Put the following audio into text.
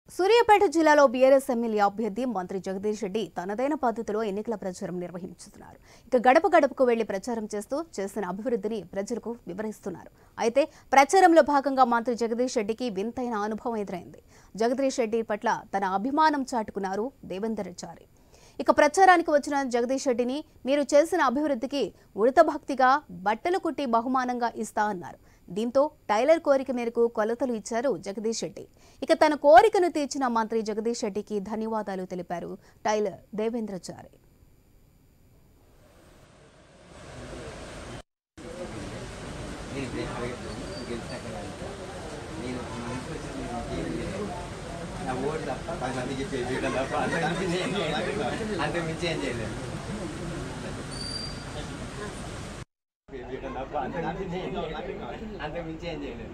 సూర్యాపేట జిల్లాలో BRS MLA అభ్యర్థి మంత్రి జగదీష్ రెడ్డి తనదైన పద్ధతిలో ఎన్నికల ప్రచారం నిర్వహించుతున్నారు ఇక గడప గడపకు వెళ్లి ప్రచారం చేస్తూ చేసిన అభివృద్ధిని ప్రజలకు వివరిస్తున్నారు అయితే ప్రచారంలో భాగంగా మంత్రి జగదీష్ రెడ్డికి వింతైన అనుభవం ఎదురైంది జగదీష్ రెడ్డి పట్ల తన అభిమానం చాటుకున్నారు దేవేందర్ చారి ఇక ప్రచారానికి వచ్చిన జగదీష్ రెడ్డిని మీరు చేసిన అభివృద్ధికి ఉడత భక్తిగా బట్టలు కుట్టి బహుమానంగా ఇస్తా అన్నారు దీంతో టైలర్ కోరిక మేరకు కొలతలు ఇచ్చారు జగదీష్ రెడ్డి ఇక తన కోరికను తీర్చిన మంత్రి జగదీష్ రెడ్డికి ధన్యవాదాలు తెలిపారు టైలర్ దేవేంద్రచారి నేను ఇప్పుడే అడగట్లేదు గెలిచాక కనుక నేను మనసు వచ్చి నేను ఇంకేం చేయలేదు. నా ఓటు తప్ప పది మందికి పే చేయడం తప్ప అంతకు మించి ఏం చేయలేదు. అంతకు మించి ఏం చేయలేదు పే చేయడం తప్ప అంతకు మించి ఏం చేయలేదు. అంతకు మించి ఏం చేయలేదు